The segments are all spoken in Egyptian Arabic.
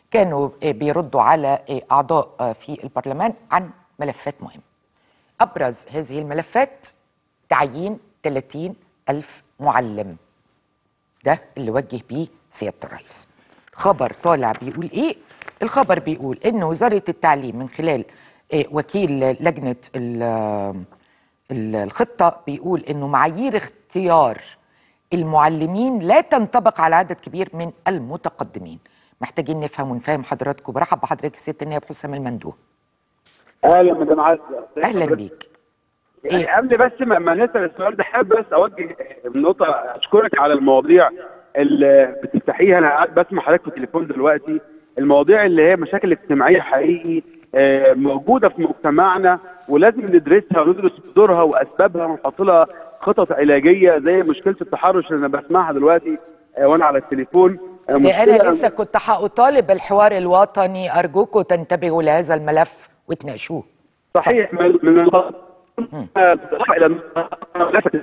كانوا آه، بيردوا على آه، اعضاء آه، في البرلمان عن ملفات مهمه ابرز هذه الملفات تعيين 30 الف معلم ده اللي وجه بيه سياده الرئيس خبر طالع بيقول ايه الخبر بيقول ان وزاره التعليم من خلال آه، وكيل لجنه ال- ال- الخطه بيقول انه معايير اختيار المعلمين لا تنطبق على عدد كبير من المتقدمين محتاجين نفهم ونفهم حضراتكم برحب بحضرتك سياده النائب حسام المندوه اهلا مدام عزه اهلا بيك يعني إيه؟ قبل بس ما ما نسال السؤال ده حابب بس اوجه نقطه اشكرك على المواضيع اللي بتفتحيها انا قاعد بسمع حضرتك في التليفون دلوقتي المواضيع اللي هي مشاكل اجتماعيه حقيقي آه، موجوده في مجتمعنا ولازم ندرسها وندرس جذورها واسبابها ونحط لها خطط علاجيه زي مشكله التحرش اللي انا بسمعها دلوقتي آه، وانا على التليفون آه، ده انا مشكلة- لسه كنت هطالب الحوار الوطني ارجوكم تنتبهوا لهذا الملف وتناقشوه صحيح من من الغلط الى لفتت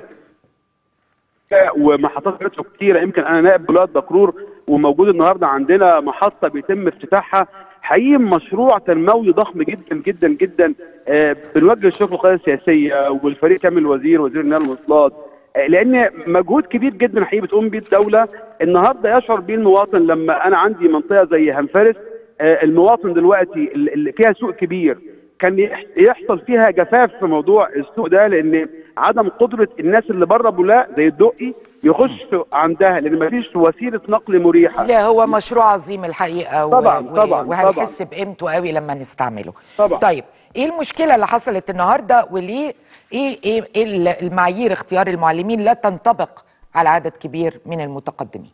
ومحطات مترو كتيره يمكن انا نائب بلاد دكرور وموجود النهارده عندنا محطه بيتم افتتاحها حقيقي مشروع تنموي ضخم جدا جدا جدا آه، بنوجه الشكر للقياده السياسيه والفريق كامل الوزير وزير النقل والمواصلات آه، لان مجهود كبير جدا حقيقي بتقوم بيه الدوله النهارده يشعر بيه المواطن لما انا عندي منطقه زي هنفارس آه، المواطن دلوقتي اللي فيها سوق كبير كان يح- يحصل فيها جفاف في موضوع السوق ده لان عدم قدره الناس اللي بره بولاق زي الدقي يخش عندها لان مفيش وسيله نقل مريحه لا هو مشروع عظيم الحقيقه و- طبعاً، و- طبعاً، وهنحس بقيمته قوي لما نستعمله طبعاً. طيب ايه المشكله اللي حصلت النهارده وليه ايه ايه, إيه ال- المعايير اختيار المعلمين لا تنطبق على عدد كبير من المتقدمين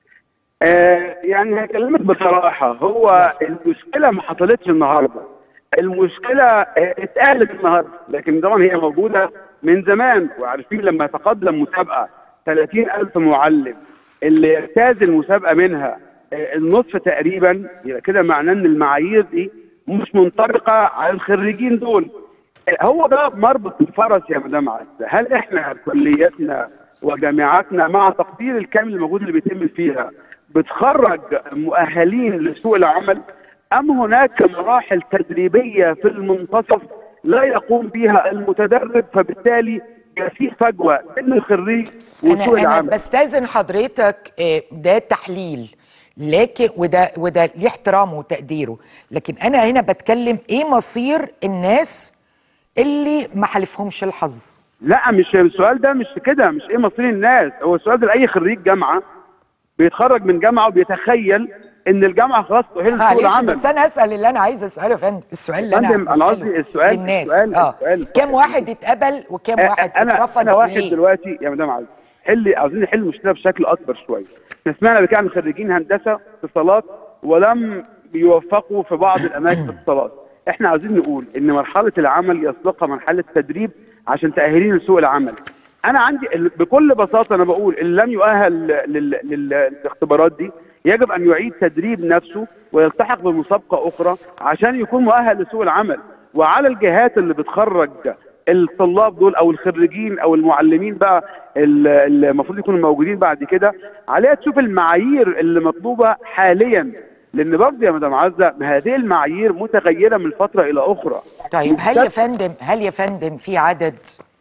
آه يعني هكلمك بصراحه هو المشكله ما حصلتش النهارده المشكله آه، اتقالت النهارده لكن طبعا هي موجوده من زمان وعارفين لما تقدم مسابقه 30000 معلم اللي يجتاز المسابقه منها آه، النصف تقريبا يبقى كده معناه ان المعايير دي مش منطبقه على الخريجين دول هو ده مربط الفرس يا مدام عزه هل احنا كلياتنا وجامعاتنا مع تقدير الكامل الموجود اللي بيتم فيها بتخرج مؤهلين لسوق العمل ام هناك مراحل تدريبيه في المنتصف لا يقوم بها المتدرب فبالتالي يبقى في فجوه بين الخريج وسوق انا انا العمل بستاذن حضرتك آه، ده تحليل لكن وده وده ليه احترامه وتقديره لكن انا هنا بتكلم ايه مصير الناس اللي ما حلفهمش الحظ لا مش السؤال ده مش كده مش ايه مصير الناس هو السؤال ده لاي خريج جامعه بيتخرج من جامعه وبيتخيل ان الجامعه خلاص تؤهل سوق معلش العمل بس انا اسال اللي انا عايز اساله يا فندم السؤال اللي انا فندم، أنا بسأله قصدي السؤال- للناس السؤال- اه السؤال- كم واحد اتقبل وكم واحد انا اترفض انا واحد وليه؟ دلوقتي يا مدام عزيز حل عاوزين نحل المشكله بشكل اكبر شويه احنا سمعنا قبل كده عن خريجين هندسه اتصالات ولم يوفقوا في بعض الاماكن في الاتصالات احنا عاوزين نقول ان مرحله العمل يسبقها مرحله تدريب عشان تاهلين لسوق العمل انا عندي ال- بكل بساطه انا بقول اللي لم يؤهل لل- لل- للاختبارات دي يجب ان يعيد تدريب نفسه ويلتحق بمسابقه اخرى عشان يكون مؤهل لسوق العمل وعلى الجهات اللي بتخرج الطلاب دول او الخريجين او المعلمين بقى ال- اللي المفروض يكونوا موجودين بعد كده عليها تشوف المعايير اللي مطلوبه حاليا لان برضه يا مدام عزه هذه المعايير متغيره من فتره الى اخرى طيب هل يا فندم هل يا فندم في عدد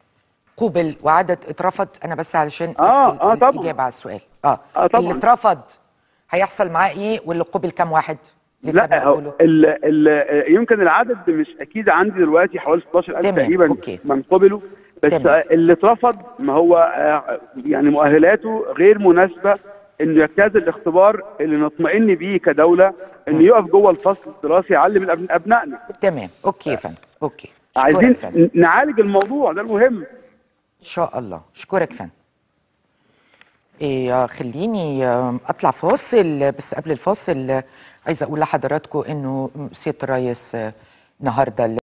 قبل وعدد اترفض انا بس علشان آه، بس آه، طبعاً. الاجابه على السؤال اه, آه، طبعاً. اللي اترفض هيحصل معاه ايه واللي قبل كام واحد اللي لا تم هو قوله؟ ال ال يمكن العدد مش اكيد عندي دلوقتي حوالي 16000 تمام، تقريبا أوكي. من قبلوا بس تمام. اللي اترفض ما هو آه، يعني مؤهلاته غير مناسبه انه يجتاز الاختبار اللي نطمئن بيه كدوله انه يقف جوه الفصل الدراسي يعلم الأبن- ابنائنا تمام اوكي يا فندم اوكي شكرا عايزين يا فندم ن- نعالج الموضوع ده المهم ان شاء الله اشكرك فندم إيه خليني آه، اطلع فاصل بس قبل الفاصل آه، عايزه اقول لحضراتكم انه سياده الرئيس آه، النهارده